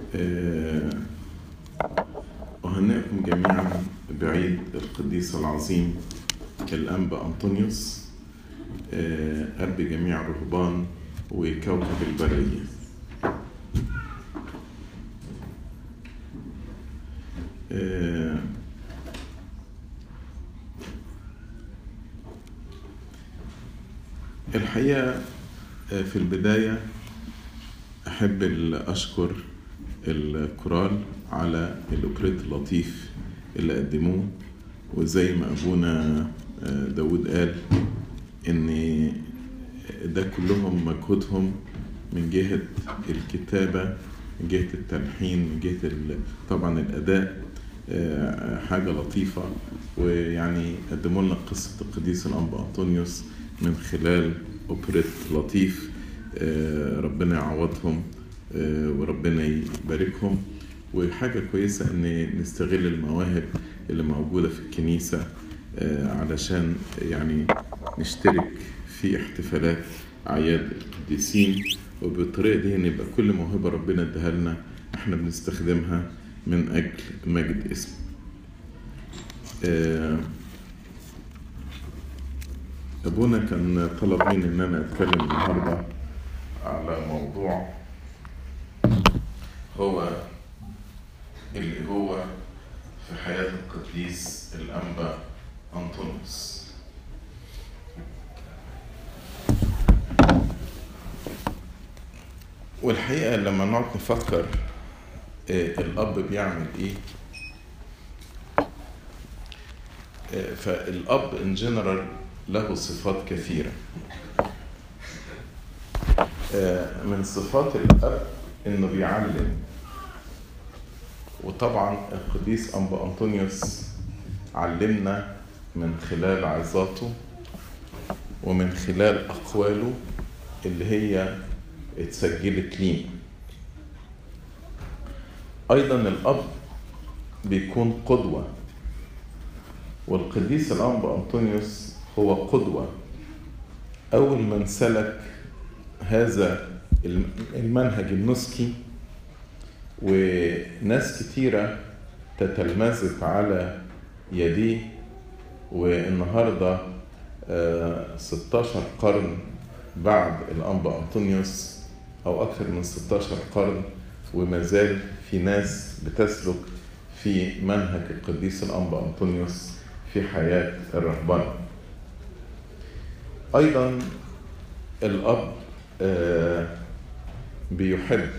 آه، أهنئكم جميعا بعيد القديس العظيم الأنبا أنطونيوس آه، أب جميع الرهبان وكوكب البرية آه، الحقيقة آه، في البداية أحب ال- أشكر الكورال على الأوبريت اللطيف اللي قدموه وزي ما أبونا آه، داود قال إن ده كلهم مجهودهم من جهة الكتابة من جهة التلحين من جهة ال- طبعا الأداء آه، حاجة لطيفة ويعني قدموا لنا قصة القديس الأنبا أنطونيوس من خلال أوبريت لطيف آه، ربنا يعوضهم آه، وربنا يباركهم وحاجة كويسة إن نستغل المواهب اللي موجودة في الكنيسة آه، علشان يعني نشترك في احتفالات أعياد القديسين وبالطريقة دي نبقى كل موهبة ربنا اداها لنا احنا بنستخدمها من أجل مجد اسمه آه، أبونا كان طلب مني إن أنا أتكلم النهاردة على موضوع هو اللي هو في حياة القديس الأنبا أنطونيوس والحقيقة لما نقعد نفكر آه، الأب بيعمل إيه آه، فالأب إن جنرال له صفات كثيرة آه، من صفات الأب إنه بيعلم وطبعا القديس أنبا أنطونيوس علمنا من خلال عظاته ومن خلال أقواله اللي هي اتسجلت لينا أيضا الأب بيكون قدوة والقديس الأنبا أنطونيوس هو قدوة أول من سلك هذا الم- المنهج النسكي وناس كتيرة تتلمذت على يديه والنهاردة آه، 16 قرن بعد الأنبا أنطونيوس أو أكثر من 16 قرن وما زال في ناس بتسلك في منهج القديس الأنبا أنطونيوس في حياة الرهبنة أيضا الأب آه، بيحب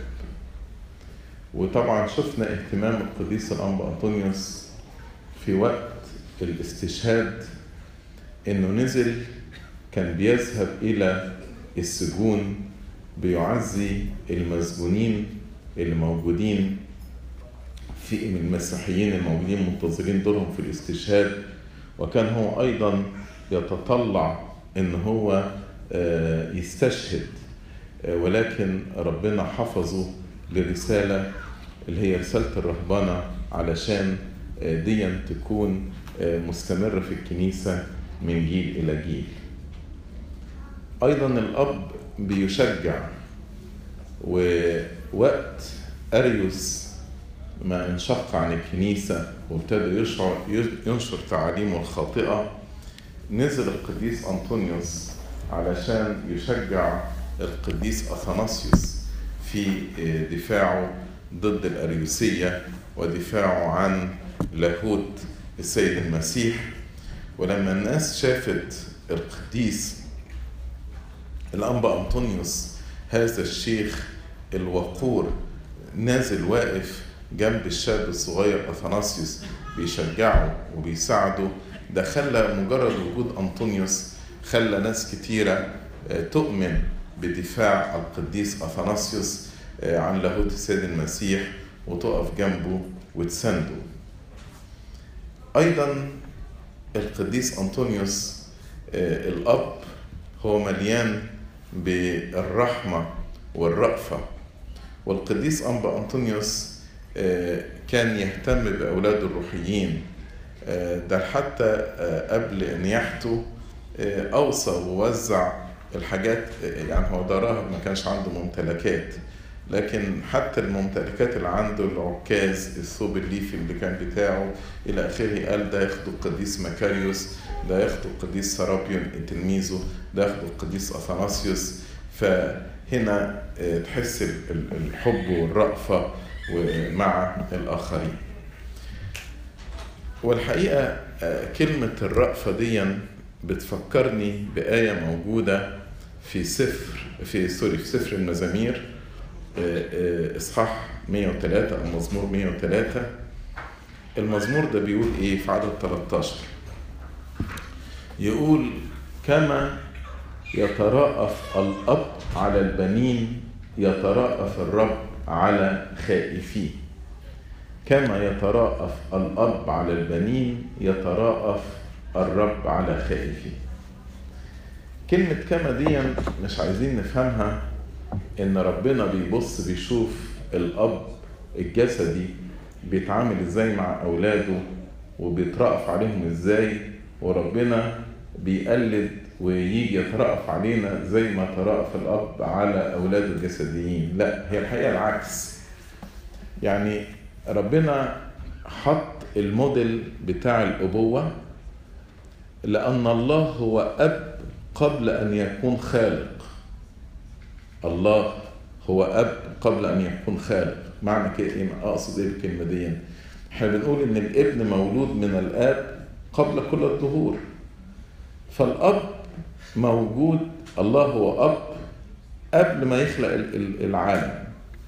وطبعا شفنا اهتمام القديس الأنبا أنطونيوس في وقت الاستشهاد إنه نزل كان بيذهب إلى السجون بيعزي المسجونين اللي موجودين في من المسيحيين الموجودين منتظرين دورهم في الاستشهاد وكان هو أيضا يتطلع إن هو آه، يستشهد آه، ولكن ربنا حفظه لرسالة اللي هي رسالة الرهبنة علشان آه، ديا تكون آه، مستمرة في الكنيسة من جيل إلى جيل أيضا الأب بيشجع ووقت أريوس ما انشق عن الكنيسة وابتدى يشعر ينشر تعاليمه الخاطئة نزل القديس أنطونيوس علشان يشجع القديس أثناسيوس في دفاعه ضد الأريوسية ودفاعه عن لاهوت السيد المسيح ولما الناس شافت القديس الأنبا أنطونيوس هذا الشيخ الوقور نازل واقف جنب الشاب الصغير أثناسيوس بيشجعه وبيساعده ده خلى مجرد وجود أنطونيوس خلى ناس كتيرة آه، تؤمن بدفاع القديس أثناسيوس آه، عن لاهوت السيد المسيح وتقف جنبه وتسنده أيضا القديس أنطونيوس آه، الأب هو مليان بالرحمة والرأفة والقديس أنبا أنطونيوس آه، كان يهتم بأولاده الروحيين آه، ده حتى آه، قبل نياحته آه، أوصى ووزع الحاجات آه، يعني هو ده راهب ما كانش عنده ممتلكات لكن حتى الممتلكات اللي عنده العكاز الثوب الليفي اللي كان بتاعه الى اخره قال ده ياخده القديس مكاريوس ده ياخده القديس سرابيون تلميذه ده ياخده القديس اثناسيوس فهنا تحس الحب والرأفة مع الآخرين والحقيقة كلمة الرأفة دي بتفكرني بآية موجودة في سفر في سوري في سفر المزامير إصحاح 103 أو مزمور 103 المزمور ده بيقول إيه في عدد 13 يقول كما يتراءف الأب على البنين يتراءف الرب على خائفيه كما يتراءف الأب على البنين يتراءف الرب على خائفيه كلمة كما دي مش عايزين نفهمها إن ربنا بيبص بيشوف الأب الجسدي بيتعامل إزاي مع أولاده وبيترأف عليهم إزاي وربنا بيقلد ويجي يترأف علينا زي ما ترأف الأب على أولاده الجسديين لا هي الحقيقة العكس يعني ربنا حط الموديل بتاع الأبوة لأن الله هو أب قبل أن يكون خالق الله هو أب قبل أن يكون خالق معنى كده إيه أقصد إيه بالكلمة دي احنا بنقول إن الابن مولود من الآب قبل كل الظهور فالأب موجود الله هو أب قبل ما يخلق العالم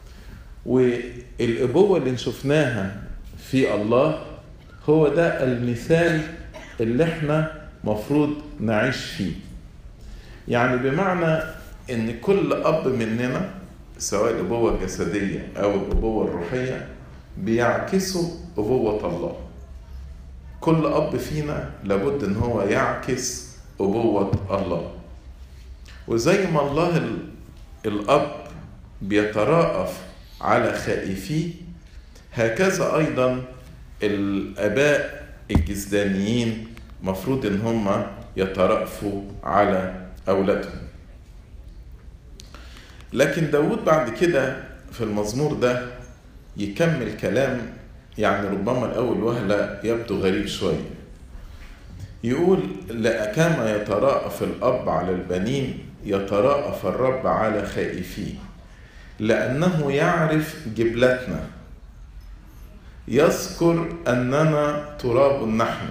والأبوة اللي شفناها في الله هو ده المثال اللي احنا مفروض نعيش فيه يعني بمعنى ان كل اب مننا سواء الابوه الجسديه او الابوه الروحيه بيعكسوا ابوه الله كل اب فينا لابد ان هو يعكس ابوه الله وزي ما الله الاب بيتراءف على خائفيه هكذا ايضا الاباء الجسدانيين مفروض ان هم يترأفوا على اولادهم لكن داود بعد كده في المزمور ده يكمل كلام يعني ربما الأول وهلة يبدو غريب شوية يقول لا كما يتراءف الأب على البنين يتراءف الرب على خائفيه لأنه يعرف جبلتنا يذكر أننا تراب نحن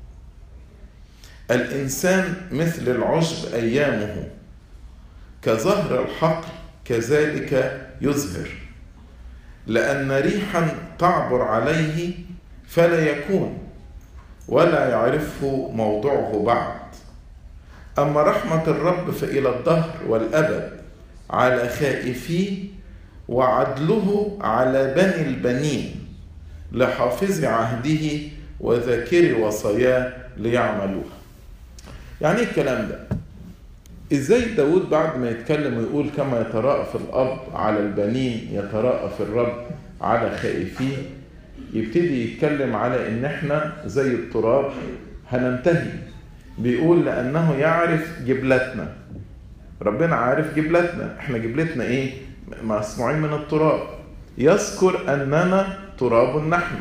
الإنسان مثل العشب أيامه كزهر الحقل كذلك يزهر لأن ريحا تعبر عليه فلا يكون ولا يعرفه موضعه بعد أما رحمة الرب فإلى الدهر والأبد على خائفيه وعدله على بني البنين لحافظ عهده وذاكر وصاياه ليعملوها يعني ايه الكلام ده ازاي داود بعد ما يتكلم ويقول كما يتراءف الاب على البنين يتراءف الرب على خائفيه يبتدي يتكلم على ان احنا زي التراب هننتهي بيقول لانه يعرف جبلتنا ربنا عارف جبلتنا احنا جبلتنا ايه مصنوعين من التراب يذكر اننا تراب نحن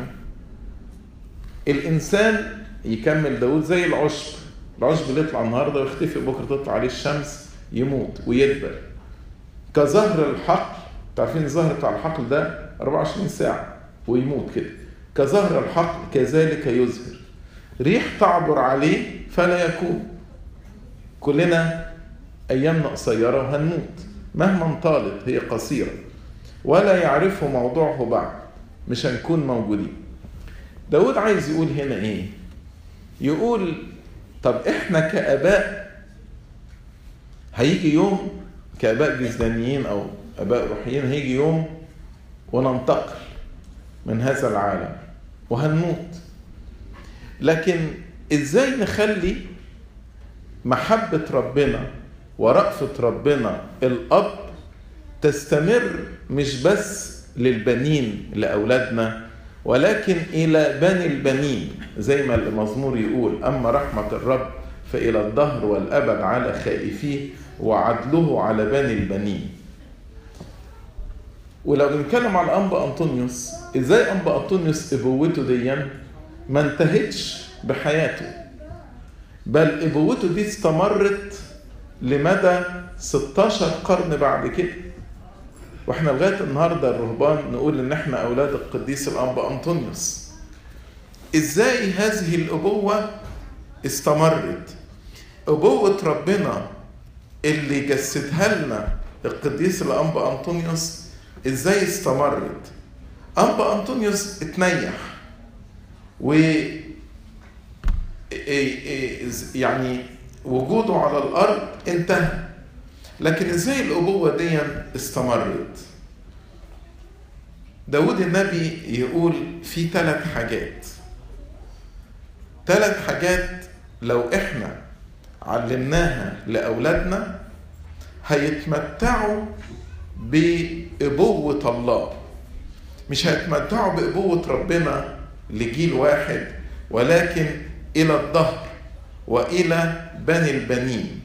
الانسان يكمل داود زي العشب العشب اللي يطلع النهارده ويختفي بكره تطلع عليه الشمس يموت ويدبر كزهر الحقل تعرفين الزهر بتاع الحقل ده 24 ساعه ويموت كده كزهر الحقل كذلك يزهر ريح تعبر عليه فلا يكون كلنا ايامنا قصيره وهنموت مهما طالت هي قصيره ولا يعرفه موضوعه بعد مش هنكون موجودين داود عايز يقول هنا ايه يقول طب احنا كاباء هيجي يوم كاباء جسدانيين او اباء روحيين هيجي يوم وننتقل من هذا العالم وهنموت لكن ازاي نخلي محبة ربنا ورأفة ربنا الأب تستمر مش بس للبنين لأولادنا ولكن إلى بني البنين زي ما المزمور يقول أما رحمة الرب فإلى الدهر والأبد على خائفيه وعدله على بني البنين ولو بنتكلم على أنبا أنطونيوس إزاي أنبا أنطونيوس إبوته ديا ما انتهتش بحياته بل إبوته دي استمرت لمدى 16 قرن بعد كده واحنا لغايه النهارده الرهبان نقول ان احنا اولاد القديس الانبا انطونيوس ازاي هذه الابوه استمرت ابوه ربنا اللي جسدها لنا القديس الانبا انطونيوس ازاي استمرت انبا انطونيوس اتنيح و يعني وجوده على الارض انتهى لكن ازاي الابوه دي استمرت داود النبي يقول في ثلاث حاجات ثلاث حاجات لو احنا علمناها لاولادنا هيتمتعوا بابوه الله مش هيتمتعوا بابوه ربنا لجيل واحد ولكن الى الدهر والى بني البنين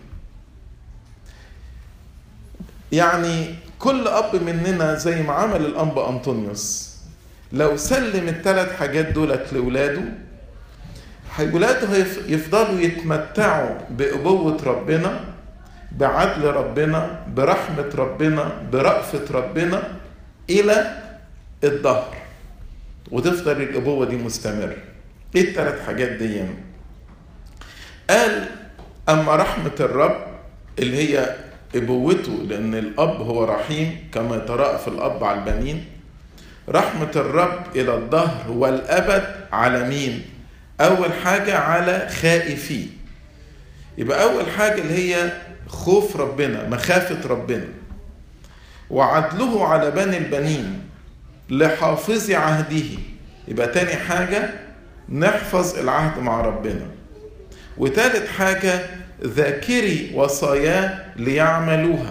يعني كل اب مننا زي ما عمل الانبا انطونيوس لو سلم الثلاث حاجات دولت لاولاده ولاده يفضلوا يتمتعوا بابوه ربنا بعدل ربنا برحمه ربنا برأفه ربنا الى الدهر وتفضل الابوه دي مستمره ايه الثلاث حاجات دي يعني؟ قال اما رحمه الرب اللي هي ابوته لان الاب هو رحيم كما يترأف الاب على البنين رحمه الرب الى الدهر والابد على مين اول حاجه على خائفين يبقى اول حاجه اللي هي خوف ربنا مخافه ربنا وعدله على بني البنين لحافظ عهده يبقى تاني حاجه نحفظ العهد مع ربنا وتالت حاجه ذاكري وصاياه ليعملوها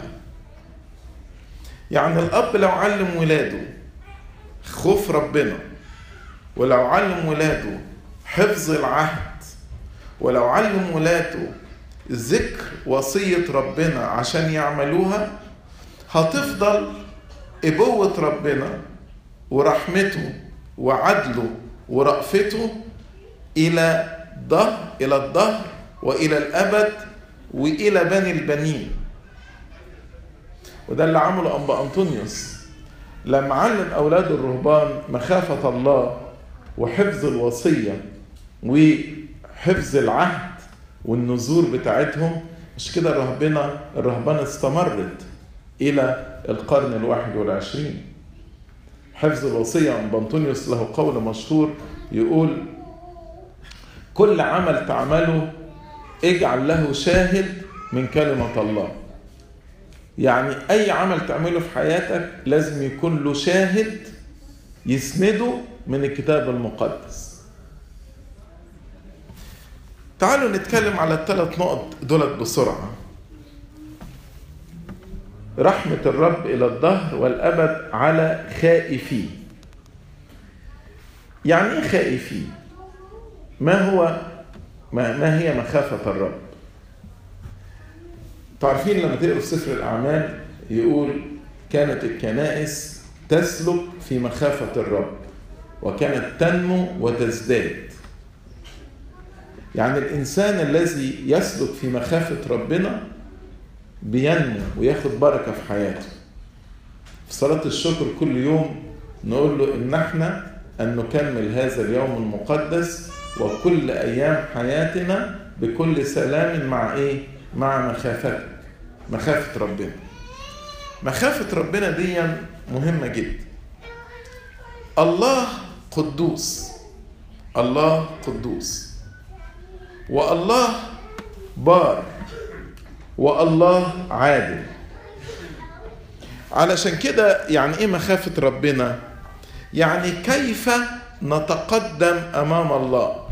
يعني الاب لو علم ولاده خوف ربنا ولو علم ولاده حفظ العهد ولو علم ولاده ذكر وصية ربنا عشان يعملوها هتفضل إبوة ربنا ورحمته وعدله ورأفته إلى ظهر إلى الظهر والى الابد والى بني البنين وده اللي عمله انبا انطونيوس لما علم اولاد الرهبان مخافه الله وحفظ الوصيه وحفظ العهد والنذور بتاعتهم مش كده الرهبنه الرهبنه استمرت الى القرن الواحد والعشرين حفظ الوصيه انبا انطونيوس له قول مشهور يقول كل عمل تعمله اجعل له شاهد من كلمة الله يعني أي عمل تعمله في حياتك لازم يكون له شاهد يسنده من الكتاب المقدس تعالوا نتكلم على الثلاث نقط دولت بسرعة رحمة الرب إلى الظهر والأبد على خائفين يعني إيه خائفين؟ ما هو ما, ما هي مخافة الرب تعرفين لما تقروا في سفر الأعمال يقول كانت الكنائس تسلك في مخافة الرب وكانت تنمو وتزداد يعني الإنسان الذي يسلك في مخافة ربنا بينمو وياخد بركة في حياته في صلاة الشكر كل يوم نقول له إن احنا أن نكمل هذا اليوم المقدس وكل ايام حياتنا بكل سلام مع ايه مع مخافتك مخافه ربنا مخافه ربنا دي مهمه جدا الله قدوس الله قدوس والله بار والله عادل علشان كده يعني ايه مخافه ربنا يعني كيف نتقدم امام الله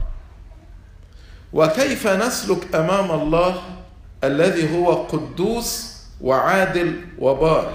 وكيف نسلك امام الله الذي هو قدوس وعادل وبار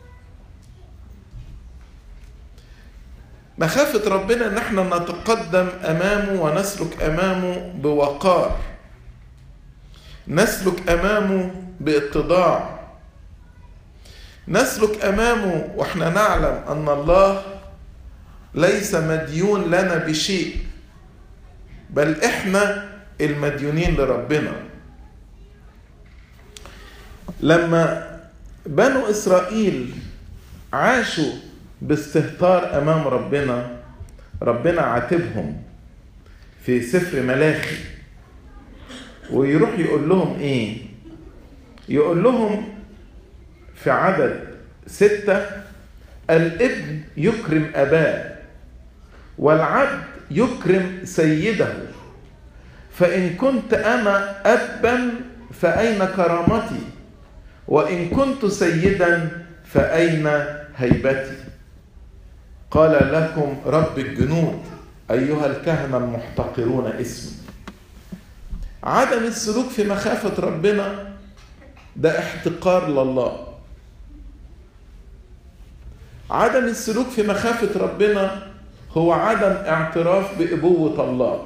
مخافة ربنا ان احنا نتقدم امامه ونسلك امامه بوقار نسلك امامه باتضاع نسلك امامه واحنا نعلم ان الله ليس مديون لنا بشيء بل احنا المديونين لربنا لما بنو اسرائيل عاشوا باستهتار امام ربنا ربنا عاتبهم في سفر ملاخي ويروح يقول لهم ايه يقول لهم في عدد ستة الابن يكرم أباه والعبد يكرم سيده فإن كنت أنا أبا فأين كرامتي وإن كنت سيدا فأين هيبتي قال لكم رب الجنود أيها الكهنة المحتقرون اسمي عدم السلوك في مخافة ربنا ده احتقار لله عدم السلوك في مخافة ربنا هو عدم اعتراف بأبوة الله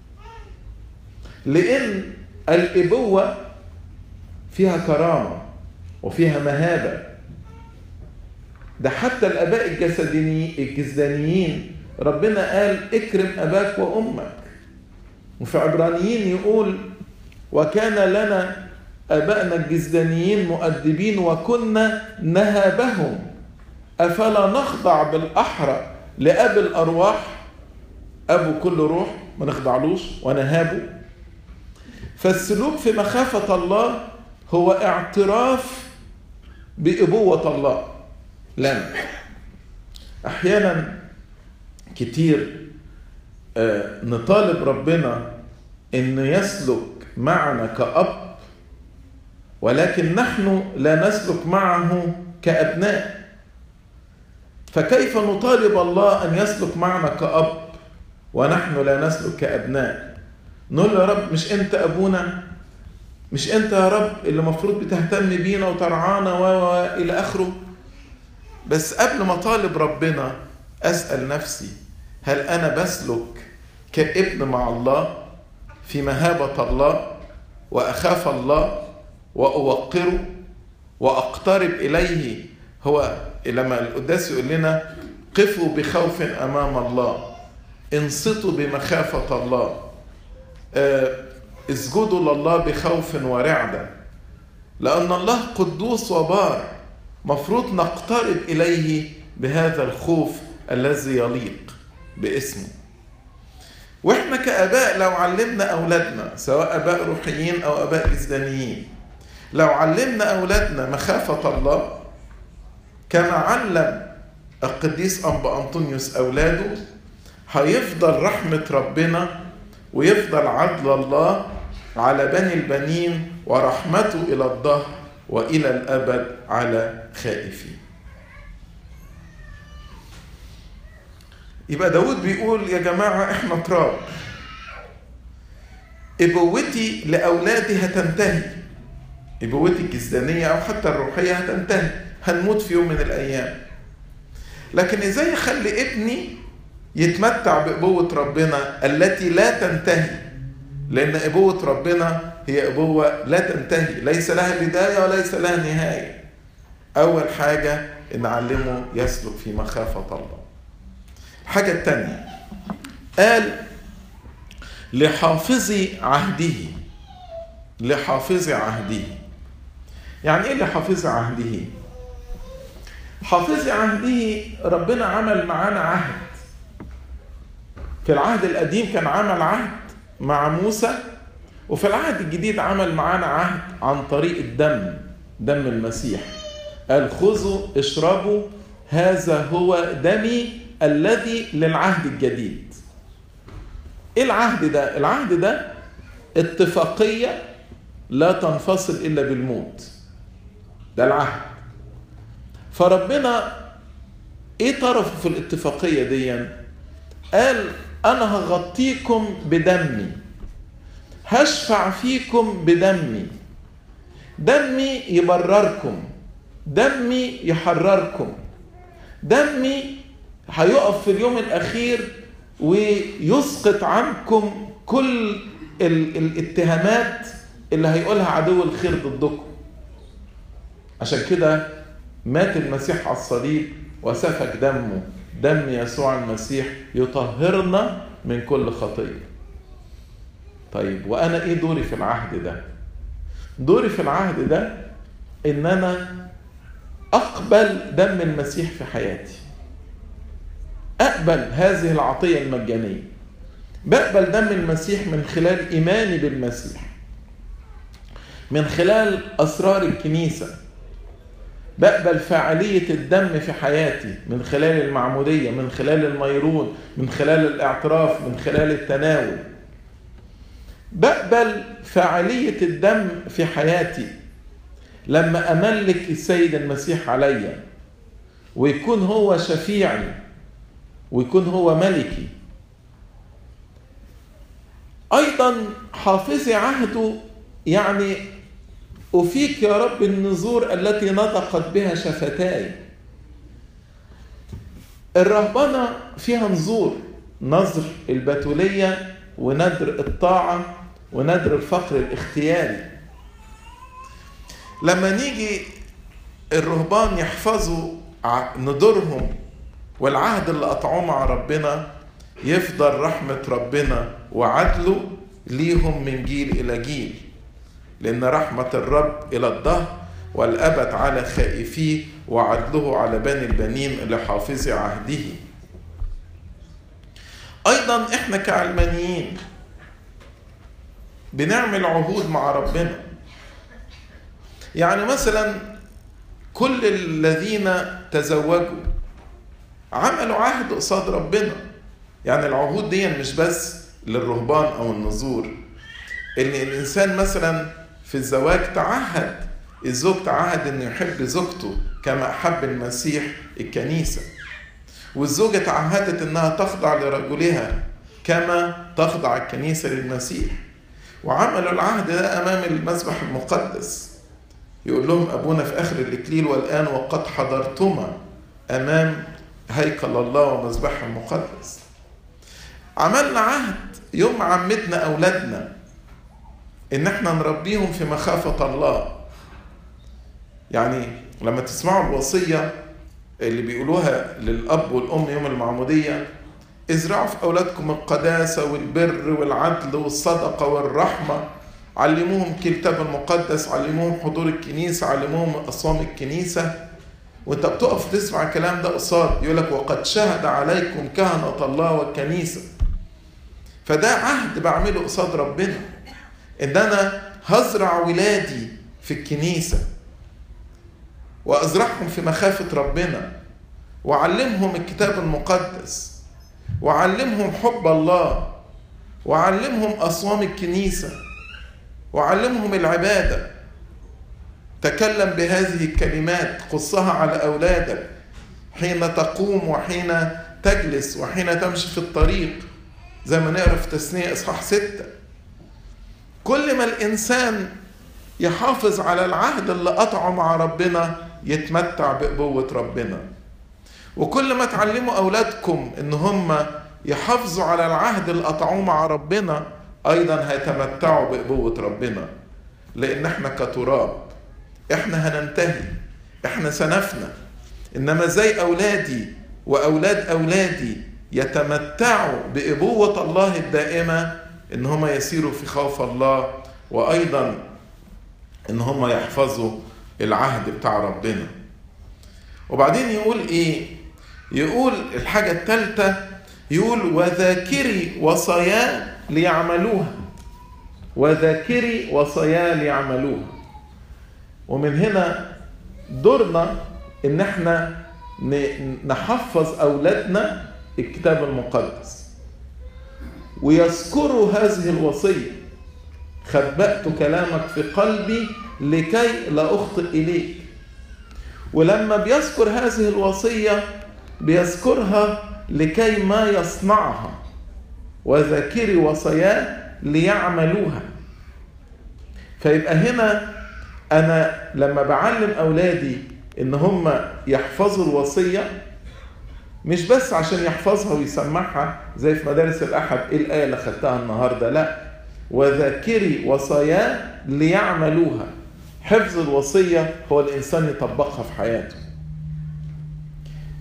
لأن الأبوة فيها كرامة وفيها مهابة ده حتى الآباء الجسدانيين ربنا قال اكرم أباك وأمك وفي عبرانيين يقول وكان لنا أبائنا الجزدانيين مؤدبين وكنا نهابهم أفلا نخضع بالأحرى لأب الأرواح أبو كل روح ما نخضعلوش ونهابه فالسلوك في مخافة الله هو اعتراف بأبوة الله لنا أحيانا كتير نطالب ربنا انه يسلك معنا كأب ولكن نحن لا نسلك معه كأبناء فكيف نطالب الله ان يسلك معنا كأب ونحن لا نسلك كأبناء نقول له يا رب مش انت ابونا مش انت يا رب اللي المفروض بتهتم بينا وترعانا و الى اخره بس قبل ما طالب ربنا اسال نفسي هل انا بسلك كابن مع الله في مهابه الله واخاف الله واوقره واقترب اليه هو لما القداس يقول لنا قفوا بخوف امام الله انصتوا بمخافه الله اسجدوا لله بخوف ورعده لان الله قدوس وبار مفروض نقترب اليه بهذا الخوف الذي يليق باسمه واحنا كاباء لو علمنا اولادنا سواء اباء روحيين او اباء جسدانيين لو علمنا اولادنا مخافه الله كما علم القديس انبا انطونيوس اولاده هيفضل رحمه ربنا ويفضل عدل الله على بني البنين ورحمته الى الدهر والى الابد على خائفين يبقى داود بيقول يا جماعة احنا تراب ابوتي لأولادي هتنتهي ابوتي الجسدانية أو حتى الروحية هتنتهي هنموت في يوم من الأيام لكن إزاي أخلي ابني يتمتع بأبوة ربنا التي لا تنتهي لأن أبوة ربنا هي أبوة لا تنتهي ليس لها بداية وليس لها نهاية أول حاجة نعلمه يسلك في مخافة الله الحاجة الثانية قال لحافظي عهده لحافظي عهده يعني ايه لحافظي عهده حافظي عهده ربنا عمل معانا عهد في العهد القديم كان عمل عهد مع موسى وفي العهد الجديد عمل معانا عهد عن طريق الدم دم المسيح قال خذوا اشربوا هذا هو دمي الذي للعهد الجديد ايه العهد ده العهد ده اتفاقيه لا تنفصل الا بالموت ده العهد فربنا ايه طرفه في الاتفاقيه دي قال انا هغطيكم بدمي هشفع فيكم بدمي دمي يبرركم دمي يحرركم دمي هيقف في اليوم الاخير ويسقط عنكم كل ال- الاتهامات اللي هيقولها عدو الخير ضدكم عشان كده مات المسيح على الصليب وسفك دمه دم يسوع المسيح يطهرنا من كل خطيه طيب وانا ايه دوري في العهد ده دوري في العهد ده ان انا اقبل دم المسيح في حياتي اقبل هذه العطيه المجانيه بقبل دم المسيح من خلال ايماني بالمسيح من خلال اسرار الكنيسه بقبل فاعليه الدم في حياتي من خلال المعموديه من خلال الميرون من خلال الاعتراف من خلال التناول بقبل فاعليه الدم في حياتي لما املك السيد المسيح عليا ويكون هو شفيعي ويكون هو ملكي ايضا حافظي عهده يعني أفيك يا رب النذور التي نطقت بها شفتاي الرهبنة فيها نذور نذر البتولية ونذر الطاعة ونذر الفقر الاختياري لما نيجي الرهبان يحفظوا نذورهم والعهد اللي قطعوه مع ربنا يفضل رحمة ربنا وعدله ليهم من جيل إلى جيل لأن رحمة الرب إلى الدهر والأبد على خائفيه وعدله على بني البنين لحافظ عهده أيضا إحنا كعلمانيين بنعمل عهود مع ربنا يعني مثلا كل الذين تزوجوا عملوا عهد قصاد ربنا يعني العهود دي مش بس للرهبان او النذور ان الانسان مثلا في الزواج تعهد الزوج تعهد انه يحب زوجته كما احب المسيح الكنيسه والزوجه تعهدت انها تخضع لرجلها كما تخضع الكنيسه للمسيح وعملوا العهد ده امام المذبح المقدس يقول لهم ابونا في اخر الاكليل والان وقد حضرتما امام هيكل الله ومذبحه المقدس عملنا عهد يوم عمتنا اولادنا ان احنا نربيهم في مخافه الله يعني لما تسمعوا الوصيه اللي بيقولوها للاب والام يوم المعموديه ازرعوا في اولادكم القداسه والبر والعدل والصدقه والرحمه علموهم الكتاب المقدس علموهم حضور الكنيسه علموهم اصوام الكنيسه وانت بتقف تسمع الكلام ده قصاد يقول لك وقد شهد عليكم كهنه الله والكنيسه فده عهد بعمله قصاد ربنا ان انا هزرع ولادي في الكنيسه وازرعهم في مخافه ربنا وعلمهم الكتاب المقدس وعلمهم حب الله وعلمهم اصوام الكنيسه وعلمهم العباده تكلم بهذه الكلمات قصها على اولادك حين تقوم وحين تجلس وحين تمشي في الطريق زي ما نقرا في تثنيه اصحاح سته كل ما الانسان يحافظ على العهد اللي قطعه مع ربنا يتمتع بقبوه ربنا وكل ما تعلموا اولادكم ان هم يحافظوا على العهد اللي قطعوه مع ربنا ايضا هيتمتعوا بقبوه ربنا لان احنا كتراب احنا هننتهي احنا سنفنى انما زي اولادي واولاد اولادي يتمتعوا بابوه الله الدائمه ان هم يسيروا في خوف الله وايضا ان هم يحفظوا العهد بتاع ربنا وبعدين يقول ايه يقول الحاجه الثالثه يقول وذاكري وصاياه ليعملوها وذاكري وصاياه ليعملوها ومن هنا دورنا ان احنا نحفظ اولادنا الكتاب المقدس ويذكروا هذه الوصيه خبأت كلامك في قلبي لكي لا اخطئ اليك ولما بيذكر هذه الوصيه بيذكرها لكي ما يصنعها وذاكري وصاياه ليعملوها فيبقى هنا انا لما بعلم اولادي ان هم يحفظوا الوصيه مش بس عشان يحفظها ويسمعها زي في مدارس الاحد ايه الايه اللي خدتها النهارده لا وذاكري وصاياه ليعملوها حفظ الوصيه هو الانسان يطبقها في حياته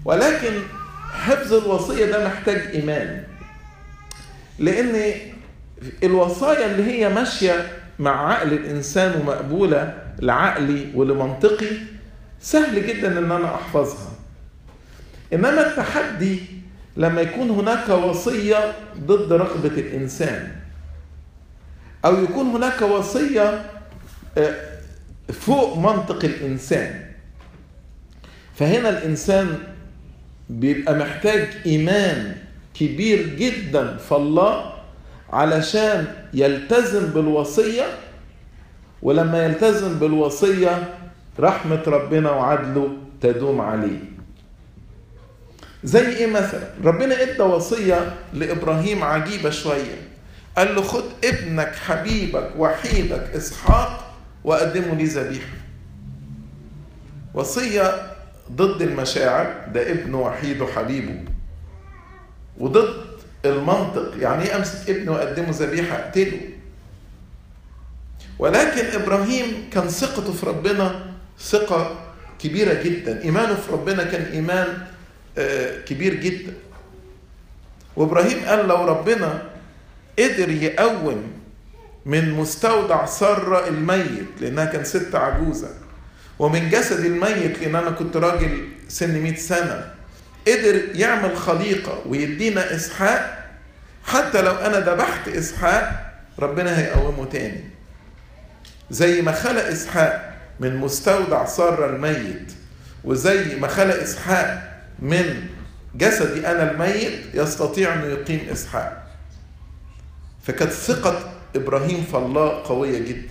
ولكن حفظ الوصية ده محتاج إيمان لأن الوصايا اللي هي ماشية مع عقل الإنسان ومقبولة لعقلي ولمنطقي سهل جدا إن أنا أحفظها إنما التحدي لما يكون هناك وصية ضد رغبة الإنسان أو يكون هناك وصية فوق منطق الإنسان فهنا الإنسان بيبقى محتاج إيمان كبير جدا في الله علشان يلتزم بالوصية ولما يلتزم بالوصية رحمة ربنا وعدله تدوم عليه زي ايه مثلا ربنا ادى وصية لإبراهيم عجيبة شوية قال له خد ابنك حبيبك وحيدك إسحاق وقدمه لي ذبيحة وصية ضد المشاعر ده ابنه وحيد وحبيبه وضد المنطق يعني ايه امسك ابني واقدمه ذبيحه اقتله ولكن ابراهيم كان ثقته في ربنا ثقه كبيره جدا ايمانه في ربنا كان ايمان كبير جدا وابراهيم قال لو ربنا قدر يقوم من مستودع سارة الميت لانها كان ست عجوزه ومن جسد الميت لان انا كنت راجل سن 100 سنه قدر يعمل خليقه ويدينا اسحاق حتى لو انا ذبحت اسحاق ربنا هيقومه تاني زي ما خلق اسحاق من مستودع سارة الميت وزي ما خلق اسحاق من جسدي انا الميت يستطيع انه يقيم اسحاق فكانت ثقه ابراهيم في الله قويه جدا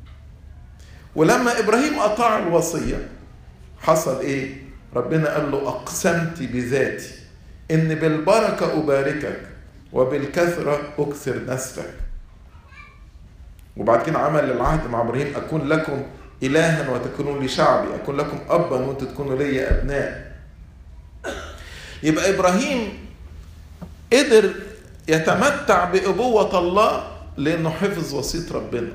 ولما ابراهيم اطاع الوصيه حصل ايه ربنا قال له اقسمت بذاتي ان بالبركه اباركك وبالكثره اكثر نسلك وبعد كده عمل العهد مع ابراهيم اكون لكم الها وتكونوا لي شعبي اكون لكم ابا وانتم تكونوا لي ابناء يبقى ابراهيم قدر يتمتع بابوه الله لانه حفظ وصيه ربنا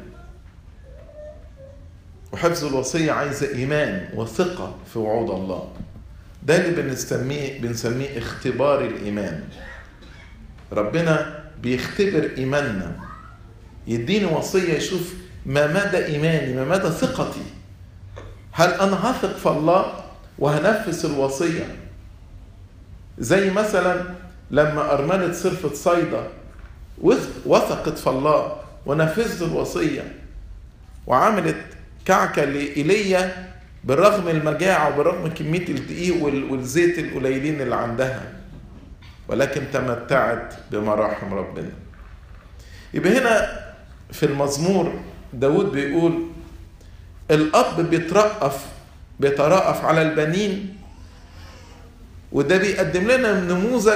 وحفظ الوصية عايزة إيمان وثقة في وعود الله ده اللي بنسميه بنسميه اختبار الإيمان ربنا بيختبر إيماننا يديني وصية يشوف ما مدى إيماني ما مدى ثقتي هل أنا هثق في الله وهنفذ الوصية زي مثلا لما أرملة صرفة صيدا وثقت في الله ونفذت الوصية وعملت كعكة لإيليا بالرغم المجاعة وبالرغم كمية الدقيق والزيت القليلين اللي عندها ولكن تمتعت بمراحم ربنا يبقى هنا في المزمور داود بيقول الأب بيترأف بيترأف على البنين وده بيقدم لنا نموذج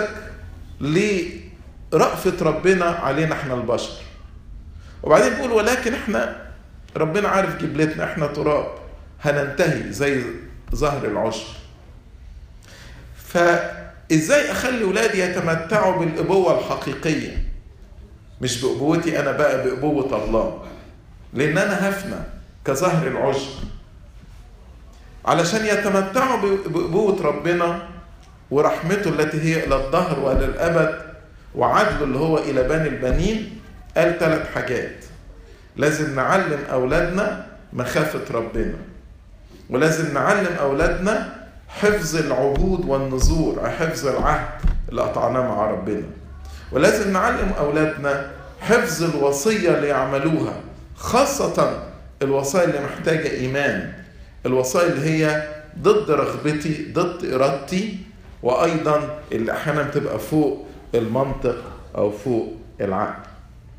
لرأفة ربنا علينا احنا البشر وبعدين بيقول ولكن احنا ربنا عارف جبلتنا احنا تراب هننتهي زي ظهر العشر فازاي اخلي ولادي يتمتعوا بالابوه الحقيقيه مش بابوتي انا بقى بابوه الله لان انا هفنى كظهر العشر علشان يتمتعوا بابوه ربنا ورحمته التي هي الى الظهر والى الابد وعدله اللي هو الى بني البنين قال ثلاث حاجات لازم نعلم أولادنا مخافة ربنا ولازم نعلم أولادنا حفظ العهود والنذور حفظ العهد اللي قطعناه مع ربنا ولازم نعلم أولادنا حفظ الوصية اللي يعملوها خاصة الوصايا اللي محتاجة إيمان الوصايا اللي هي ضد رغبتي ضد إرادتي وأيضا اللي أحيانا بتبقى فوق المنطق أو فوق العقل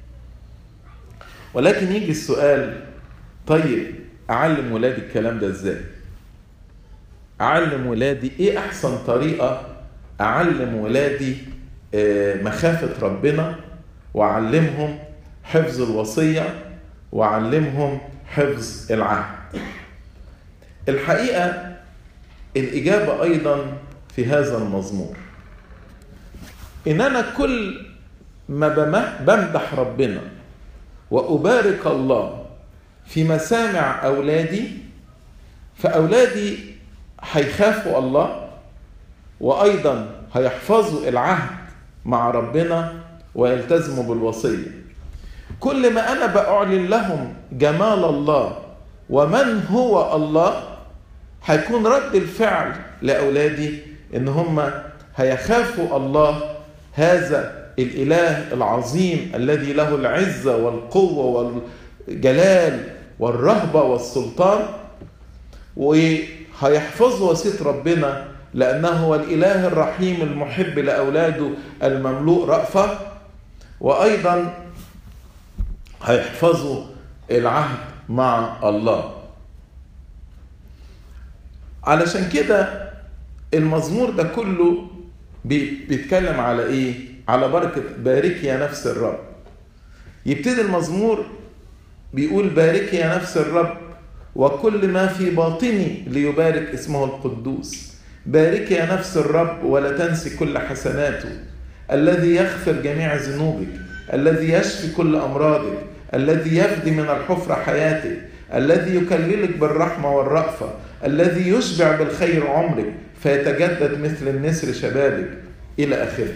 ولكن يجي السؤال طيب اعلم ولادي الكلام ده ازاي اعلم ولادي ايه احسن طريقه اعلم ولادي مخافه ربنا واعلمهم حفظ الوصيه واعلمهم حفظ العهد الحقيقه الاجابه ايضا في هذا المزمور ان انا كل ما بمدح ربنا وأبارك الله في مسامع أولادي فأولادي هيخافوا الله وأيضا هيحفظوا العهد مع ربنا ويلتزموا بالوصية كل ما أنا بأعلن لهم جمال الله ومن هو الله هيكون رد الفعل لأولادي إن هم هيخافوا الله هذا الإله العظيم الذي له العزة والقوة والجلال والرهبة والسلطان وهيحفظوا وصية ربنا لأنه هو الإله الرحيم المحب لأولاده المملوء رأفة وأيضا هيحفظوا العهد مع الله علشان كده المزمور ده كله بيتكلم على ايه على بركة بارك يا نفس الرب يبتدي المزمور بيقول بارك يا نفس الرب وكل ما في باطني ليبارك اسمه القدوس بارك يا نفس الرب ولا تنسي كل حسناته الذي يغفر جميع ذنوبك الذي يشفي كل امراضك الذي يفدي من الحفرة حياتك الذي يكللك بالرحمة والرأفة الذي يشبع بالخير عمرك فيتجدد مثل النسر شبابك إلى آخره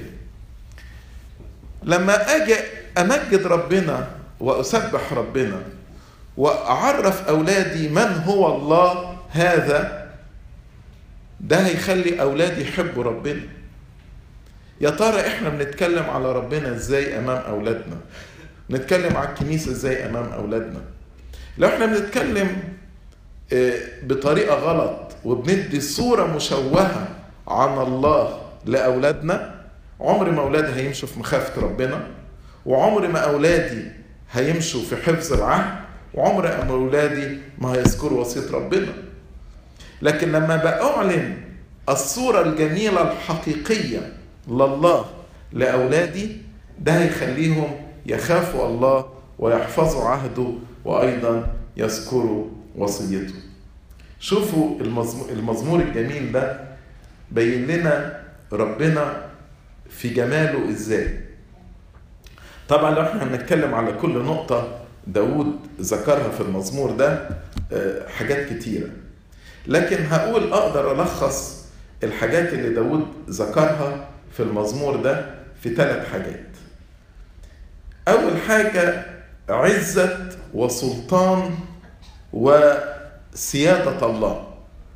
لما أجي أمجد ربنا وأسبح ربنا وأعرف أولادي من هو الله هذا ده هيخلي أولادي يحبوا ربنا يا ترى إحنا بنتكلم على ربنا إزاي أمام أولادنا نتكلم على الكنيسة إزاي أمام أولادنا لو إحنا بنتكلم بطريقة غلط وبندي صورة مشوهة عن الله لأولادنا عمر ما أولادي هيمشوا في مخافة ربنا وعمر ما أولادي هيمشوا في حفظ العهد وعمر ما أولادي ما هيذكروا وصية ربنا لكن لما بأعلن الصورة الجميلة الحقيقية لله لأولادي ده هيخليهم يخافوا الله ويحفظوا عهده وأيضا يذكروا وصيته شوفوا المزمور الجميل ده بين لنا ربنا في جماله ازاي طبعا لو احنا هنتكلم على كل نقطة داود ذكرها في المزمور ده حاجات كتيرة لكن هقول اقدر الخص الحاجات اللي داود ذكرها في المزمور ده في ثلاث حاجات اول حاجة عزة وسلطان وسيادة الله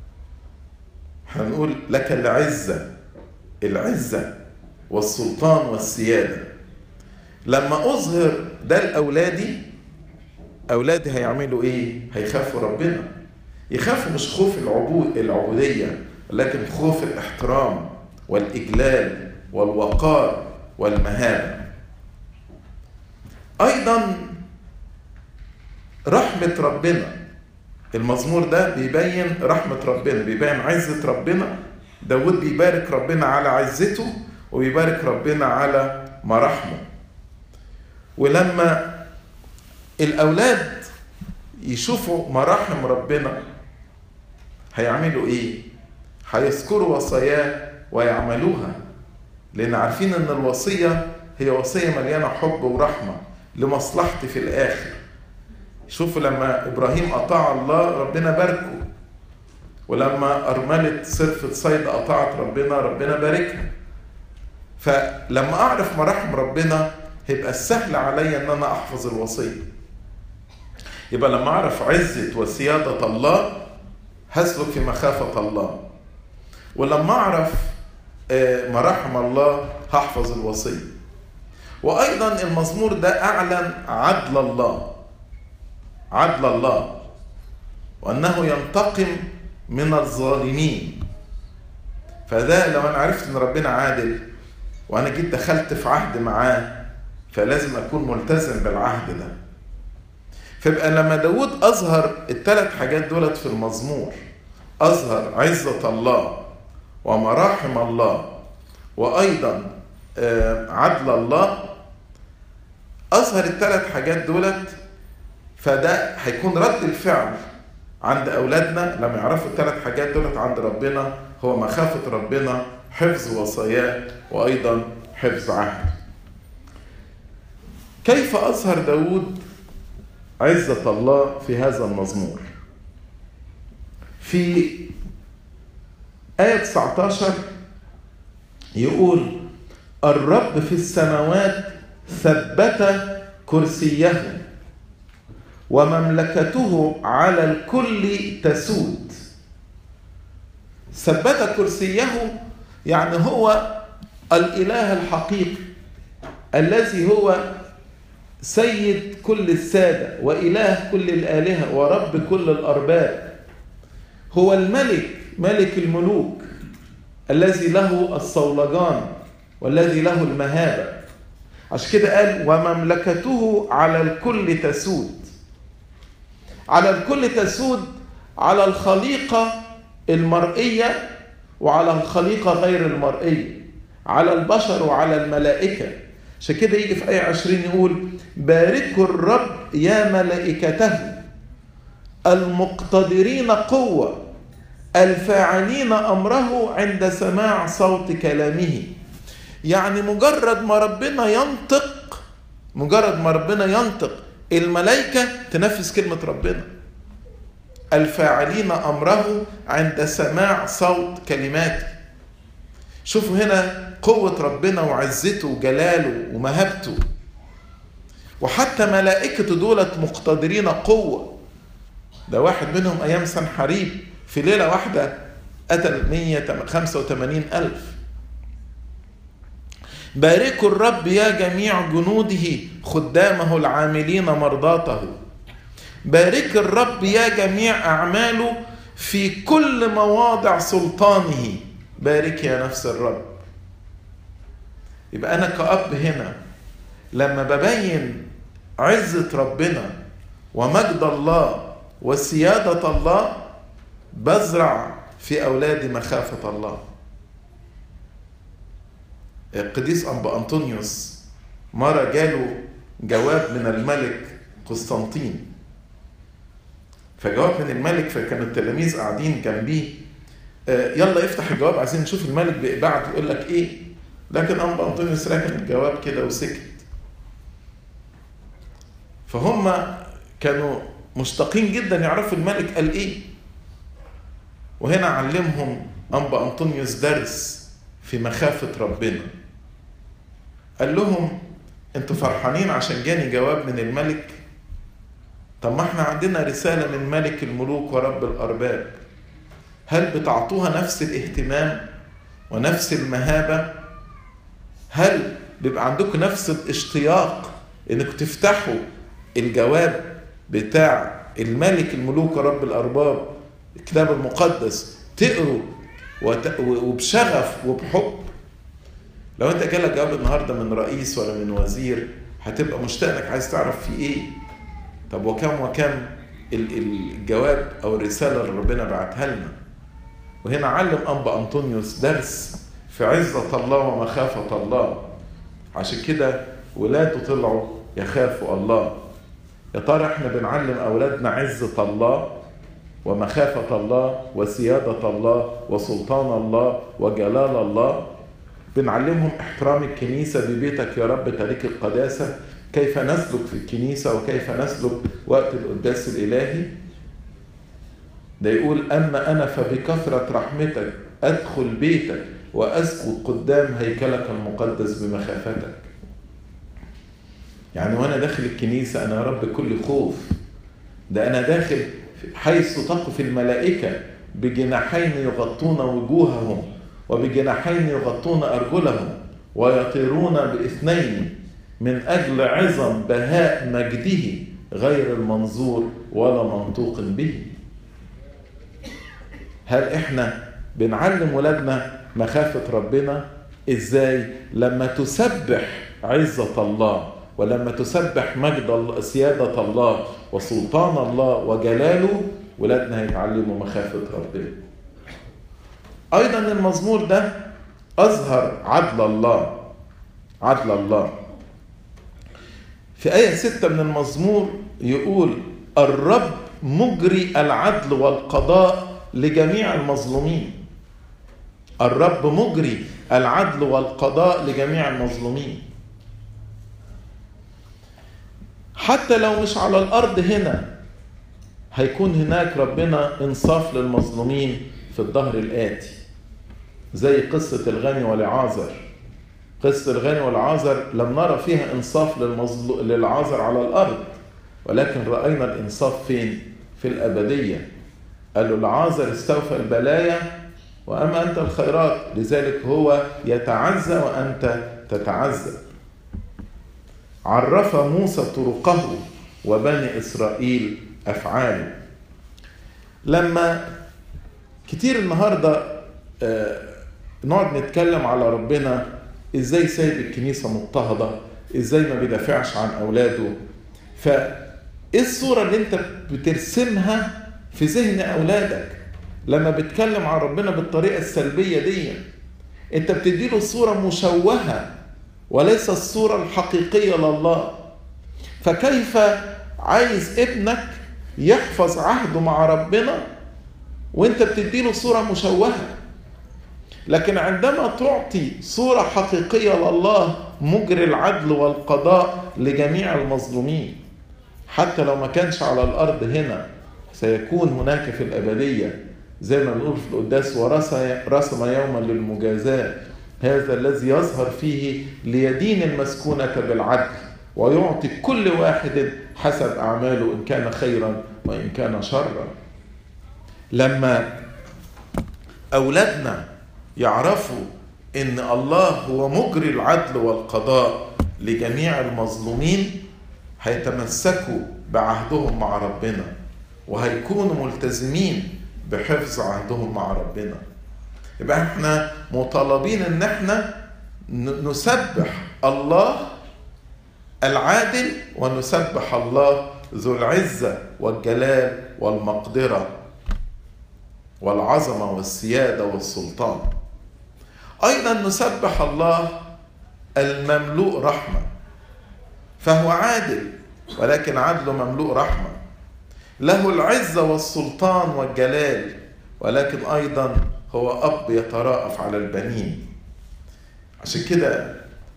هنقول لك العزة العزة والسلطان والسيادة لما أظهر ده لأولادي أولادي هيعملوا إيه؟ هيخافوا ربنا يخافوا مش خوف العبود العبودية لكن خوف الاحترام والإجلال والوقار والمهابة أيضا رحمة ربنا المزمور ده بيبين رحمة ربنا بيبين عزة ربنا داود بيبارك ربنا على عزته وبيبارك ربنا على مراحمه ولما الأولاد يشوفوا مراحم ربنا هيعملوا ايه هيذكروا وصاياه ويعملوها لان عارفين ان الوصيه هي وصيه مليانه حب ورحمه لمصلحتي في الاخر شوفوا لما ابراهيم اطاع الله ربنا باركه ولما ارمله صرفه صيد اطاعت ربنا ربنا باركها فلما اعرف مراحم ربنا هيبقى السهل عليا ان انا احفظ الوصيه يبقى لما اعرف عزه وسياده الله هسلك في مخافه الله ولما اعرف مراحم الله هحفظ الوصيه وايضا المزمور ده اعلن عدل الله عدل الله وانه ينتقم من الظالمين فده لو انا عرفت ان ربنا عادل وانا جيت دخلت في عهد معاه فلازم اكون ملتزم بالعهد ده فيبقى لما داود اظهر الثلاث حاجات دولت في المزمور اظهر عزة الله ومراحم الله وايضا عدل الله اظهر الثلاث حاجات دولت فده هيكون رد الفعل عند اولادنا لما يعرفوا الثلاث حاجات دولت عند ربنا هو مخافة ربنا حفظ وصاياه وايضا حفظ عهد كيف اظهر داود عزة الله في هذا المزمور في آية 19 يقول الرب في السماوات ثبت كرسيه ومملكته على الكل تسود ثبت كرسيه يعني هو الاله الحقيقي الذي هو سيد كل الساده واله كل الالهه ورب كل الارباب هو الملك ملك الملوك الذي له الصولجان والذي له المهابه عشان كده قال ومملكته على الكل تسود على الكل تسود على الخليقه المرئيه وعلى الخليقه غير المرئيه على البشر وعلى الملائكه عشان كده يجي في آية 20 يقول باركوا الرب يا ملائكته المقتدرين قوة الفاعلين أمره عند سماع صوت كلامه يعني مجرد ما ربنا ينطق مجرد ما ربنا ينطق الملائكة تنفذ كلمة ربنا الفاعلين أمره عند سماع صوت كلماته شوفوا هنا قوة ربنا وعزته وجلاله ومهابته وحتى ملائكته دولت مقتدرين قوة ده واحد منهم أيام سنحريب في ليلة واحدة قتل 185 ألف باركوا الرب يا جميع جنوده خدامه العاملين مرضاته بارك الرب يا جميع أعماله في كل مواضع سلطانه بارك يا نفس الرب يبقى أنا كأب هنا لما ببين عزة ربنا ومجد الله وسيادة الله بزرع في أولادي مخافة الله القديس أنبا أنطونيوس مرة جاله جواب من الملك قسطنطين فجواب من الملك فكان التلاميذ قاعدين جنبيه يلا افتح الجواب عايزين نشوف الملك بيبعت يقول لك ايه لكن أنبا أنطونيوس راكن الجواب كده وسكت فهم كانوا مشتاقين جدا يعرفوا الملك قال ايه وهنا علمهم أنبا أنطونيوس درس في مخافة ربنا قال لهم انتوا فرحانين عشان جاني جواب من الملك طب ما احنا عندنا رسالة من ملك الملوك ورب الأرباب هل بتعطوها نفس الاهتمام ونفس المهابة هل بيبقى عندكم نفس الاشتياق انكم تفتحوا الجواب بتاع الملك الملوك ورب الأرباب الكتاب المقدس تقروا وبشغف وبحب لو انت جالك جواب النهارده من رئيس ولا من وزير هتبقى مشتاق انك عايز تعرف في ايه طب وكم وكم الجواب او الرساله اللي ربنا بعتها لنا وهنا علم انبا انطونيوس درس في عزه الله ومخافه الله عشان كده ولاده طلعوا يخافوا الله يا ترى احنا بنعلم اولادنا عزه الله ومخافة الله وسيادة الله وسلطان الله وجلال الله بنعلمهم احترام الكنيسة ببيتك يا رب تاريخ القداسة كيف نسلك في الكنيسة وكيف نسلك وقت القداس الإلهي ده يقول أما أنا فبكثرة رحمتك أدخل بيتك وأسكت قدام هيكلك المقدس بمخافتك يعني وأنا داخل الكنيسة أنا يا رب كل خوف ده أنا داخل حيث تقف الملائكة بجناحين يغطون وجوههم وبجناحين يغطون أرجلهم ويطيرون باثنين من أجل عظم بهاء مجده غير المنظور ولا منطوق به هل احنا بنعلم ولادنا مخافة ربنا ازاي لما تسبح عزة الله ولما تسبح مجد الله سيادة الله وسلطان الله وجلاله ولادنا هيتعلموا مخافة ربنا أيضا المزمور ده أظهر عدل الله عدل الله في آية ستة من المزمور يقول الرب مجري العدل والقضاء لجميع المظلومين الرب مجري العدل والقضاء لجميع المظلومين حتى لو مش على الارض هنا هيكون هناك ربنا انصاف للمظلومين في الظهر الاتي زي قصة الغني والعازر قصة الغني والعازر لم نرى فيها إنصاف للمظلو... للعازر على الأرض ولكن رأينا الإنصاف فين؟ في الأبدية قالوا العازر استوفى البلايا وأما أنت الخيرات لذلك هو يتعزى وأنت تتعذب عرف موسى طرقه وبني إسرائيل أفعاله لما كتير النهاردة نقعد نتكلم على ربنا ازاي سايب الكنيسة مضطهدة ازاي ما بيدافعش عن اولاده فايه الصورة اللي انت بترسمها في ذهن اولادك لما بتكلم عن ربنا بالطريقة السلبية دي انت بتديله صورة مشوهة وليس الصورة الحقيقية لله فكيف عايز ابنك يحفظ عهده مع ربنا وانت بتديله صورة مشوهة لكن عندما تعطي صورة حقيقية لله مجري العدل والقضاء لجميع المظلومين حتى لو ما كانش على الأرض هنا سيكون هناك في الأبدية زي ما بنقول في القداس ورسم يوما للمجازاة هذا الذي يظهر فيه ليدين المسكونة بالعدل ويعطي كل واحد حسب أعماله إن كان خيرا وإن كان شرا لما أولادنا يعرفوا ان الله هو مجري العدل والقضاء لجميع المظلومين هيتمسكوا بعهدهم مع ربنا وهيكونوا ملتزمين بحفظ عهدهم مع ربنا يبقى احنا مطالبين ان احنا نسبح الله العادل ونسبح الله ذو العزة والجلال والمقدرة والعظمة والسيادة والسلطان ايضا نسبح الله المملوء رحمه فهو عادل ولكن عدله مملوء رحمه له العزه والسلطان والجلال ولكن ايضا هو اب يتراءف على البنين عشان كده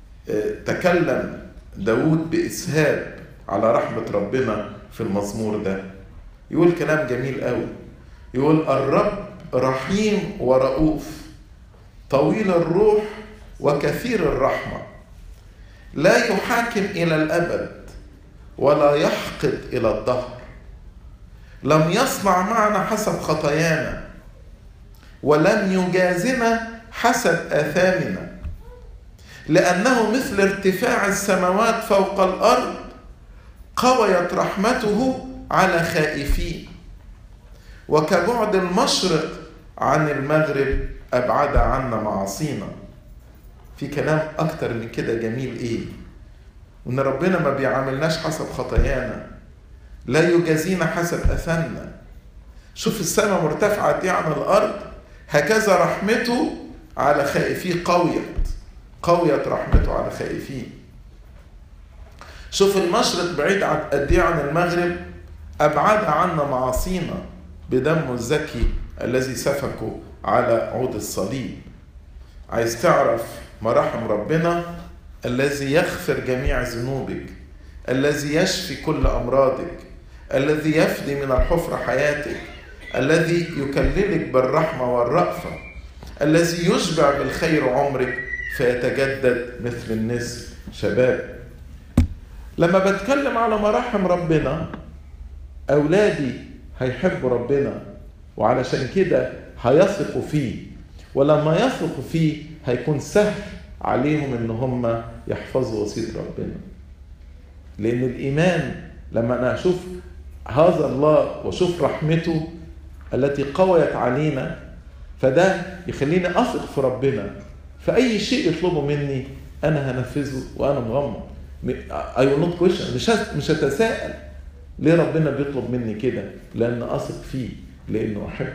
تكلم داود باسهاب على رحمه ربنا في المزمور ده يقول كلام جميل قوي يقول الرب رحيم ورؤوف طويل الروح وكثير الرحمه لا يحاكم الى الابد ولا يحقد الى الدهر لم يصنع معنا حسب خطايانا ولم يجازنا حسب اثامنا لانه مثل ارتفاع السماوات فوق الارض قويت رحمته على خائفين وكبعد المشرق عن المغرب أبعد عنا معاصينا في كلام أكتر من كده جميل إيه وإن ربنا ما بيعاملناش حسب خطايانا لا يجازينا حسب أثامنا شوف السماء مرتفعة دي عن الأرض هكذا رحمته على خائفيه قويت قويت رحمته على خائفيه شوف المشرق بعيد قد ايه عن المغرب أبعد عنا معاصينا بدمه الزكي الذي سفكه على عود الصليب عايز تعرف مراحم ربنا الذي يغفر جميع ذنوبك الذي يشفي كل امراضك الذي يفدي من الحفره حياتك الذي يكللك بالرحمه والرأفه الذي يشبع بالخير عمرك فيتجدد مثل النسر شباب لما بتكلم على مراحم ربنا اولادي هيحبوا ربنا وعلشان كده هيثقوا فيه ولما يثقوا فيه هيكون سهل عليهم ان هم يحفظوا وصيه ربنا لان الايمان لما انا اشوف هذا الله واشوف رحمته التي قويت علينا فده يخليني اثق في ربنا فاي شيء يطلبه مني انا هنفذه وانا مغمض I will not question مش مش هتساءل ليه ربنا بيطلب مني كده لان اثق فيه لانه احبه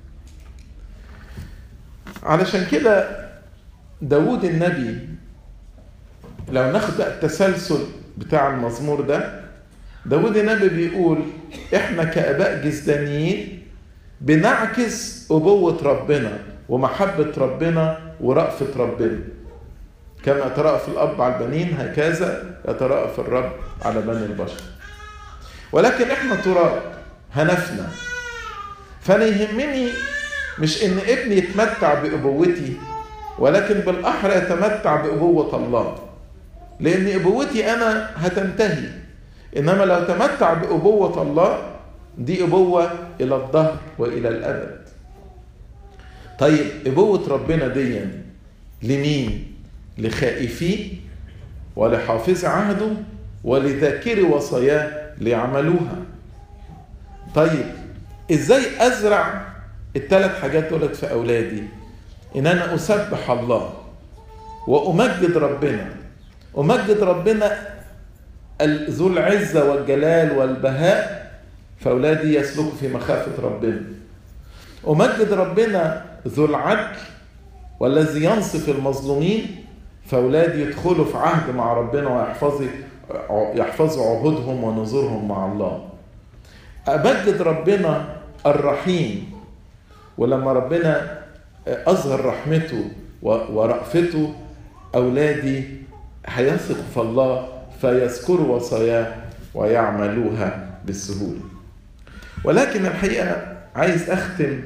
علشان كده داود النبي لو ناخد بقى التسلسل بتاع المزمور ده داود النبي بيقول احنا كاباء جسدانيين بنعكس ابوه ربنا ومحبه ربنا ورأفه ربنا كما يترأف الاب على البنين هكذا يترأف الرب على بني البشر ولكن احنا تراب هنفنا فانا يهمني مش ان ابني يتمتع بابوتي ولكن بالاحرى يتمتع بابوه الله لان ابوتي انا هتنتهي انما لو تمتع بابوه الله دي ابوه الى الدهر والى الابد طيب ابوه ربنا دي لمين لخائفيه ولحافظ عهده ولذاكري وصاياه ليعملوها طيب ازاي ازرع الثلاث حاجات دولت في اولادي ان انا اسبح الله وامجد ربنا امجد ربنا ذو العزه والجلال والبهاء فاولادي يسلكوا في مخافه ربنا امجد ربنا ذو العدل والذي ينصف المظلومين فاولادي يدخلوا في عهد مع ربنا ويحفظوا يحفظوا عهودهم ونذورهم مع الله أمجد ربنا الرحيم ولما ربنا أظهر رحمته ورأفته أولادي هيثقوا في الله فيذكروا وصاياه ويعملوها بالسهولة ولكن الحقيقة عايز أختم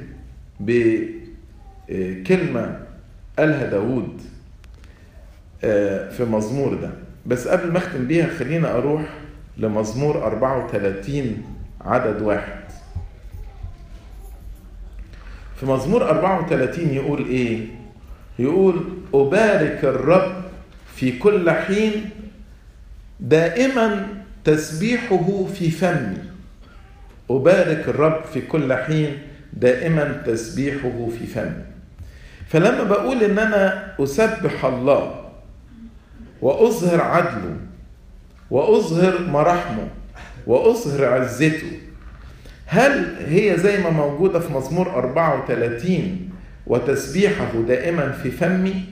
بكلمة قالها داود في مزمور ده بس قبل ما أختم بيها خلينا أروح لمزمور 34 عدد واحد في مزمور 34 يقول ايه يقول أبارك الرب في كل حين دائما تسبيحه في فمي أبارك الرب في كل حين دائما تسبيحه في فمي فلما بقول ان انا اسبح الله واظهر عدله واظهر مراحمه واظهر عزته هل هي زي ما موجوده في مزمور 34 وتسبيحه دائما في فمي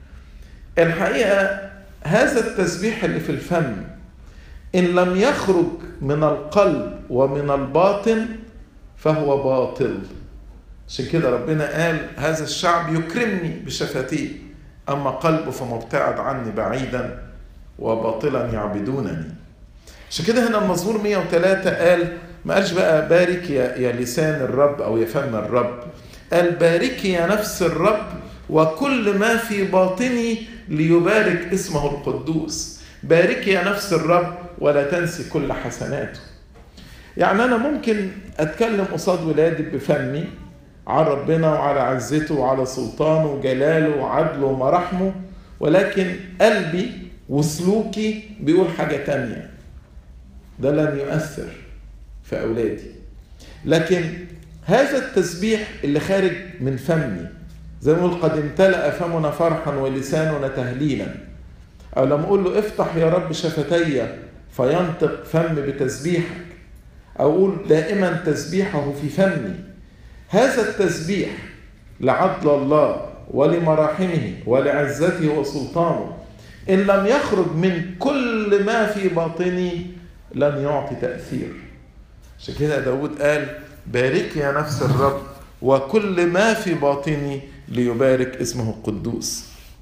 الحقيقه هذا التسبيح اللي في الفم ان لم يخرج من القلب ومن الباطن فهو باطل عشان كده ربنا قال هذا الشعب يكرمني بشفتيه اما قلبه فمبتعد عني بعيدا وباطلا يعبدونني عشان كده هنا المزمور 103 قال ما قالش بقى بارك يا, يا لسان الرب او يا فم الرب قال باركي يا نفس الرب وكل ما في باطني ليبارك اسمه القدوس باركي يا نفس الرب ولا تنسي كل حسناته يعني انا ممكن اتكلم قصاد ولادي بفمي على ربنا وعلى عزته وعلى سلطانه وجلاله وعدله ومراحمه ولكن قلبي وسلوكي بيقول حاجة تانية ده لن يؤثر في أولادي لكن هذا التسبيح اللي خارج من فمي زي ما نقول قد امتلأ فمنا فرحا ولساننا تهليلا أو لما أقول له افتح يا رب شفتي فينطق فم بتسبيحك أو أقول دائما تسبيحه في فمي هذا التسبيح لعدل الله ولمراحمه ولعزته وسلطانه إن لم يخرج من كل ما في باطني لن يعطي تأثير عشان كده داود قال بارك يا نفس الرب وكل ما في باطني ليبارك اسمه القدوس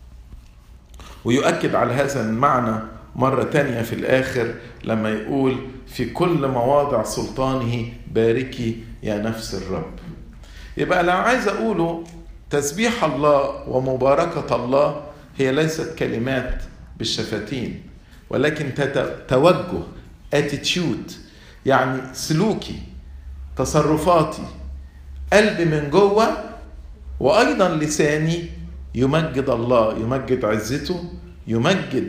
ويؤكد على هذا المعنى مرة تانية في الآخر لما يقول في كل مواضع سلطانه باركي يا نفس الرب يبقى لو عايز أقوله تسبيح الله ومباركة الله هي ليست كلمات بالشفتين ولكن توجه اتيتيود يعني سلوكي تصرفاتي قلبي من جوه وايضا لساني يمجد الله يمجد عزته يمجد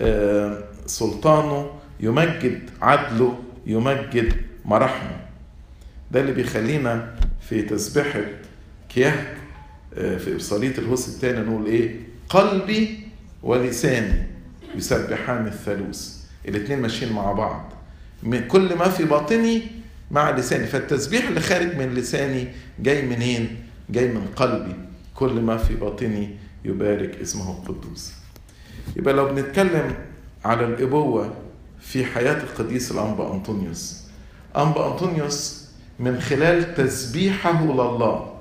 سلطانه يمجد عدله يمجد مراحمه ده اللي بيخلينا في تسبيحة كيهك في إبصالية الهوس الثاني نقول إيه قلبي ولساني يسبحان الثالوث الاثنين ماشيين مع بعض من كل ما في باطني مع لساني فالتسبيح اللي خارج من لساني جاي منين جاي من قلبي كل ما في باطني يبارك اسمه القدوس يبقى لو بنتكلم على الإبوة في حياة القديس الأنبا أنطونيوس أنبا أنطونيوس من خلال تسبيحه لله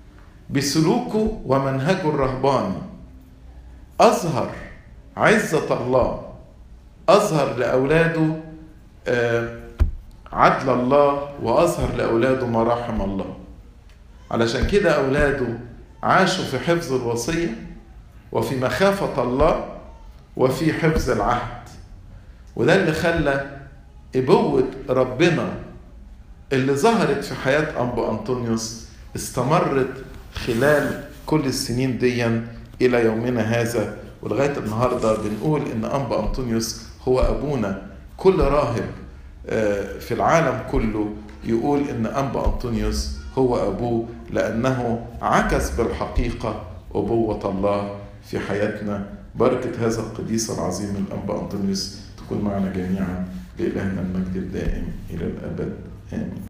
بسلوكه ومنهجه الرهباني أظهر عزة الله أظهر لأولاده عدل الله وأظهر لأولاده مراحم الله علشان كده أولاده عاشوا في حفظ الوصية وفي مخافة الله وفي حفظ العهد وده اللي خلى إبوة ربنا اللي ظهرت في حياة أنبا أنطونيوس استمرت خلال كل السنين دي إلى يومنا هذا ولغاية النهاردة بنقول إن أنبا أنطونيوس هو أبونا كل راهب في العالم كله يقول إن أنبا أنطونيوس هو أبوه لأنه عكس بالحقيقة أبوة الله في حياتنا بركة هذا القديس العظيم الأنبا أنطونيوس تكون معنا جميعا لإلهنا المجد الدائم إلى الأبد آمين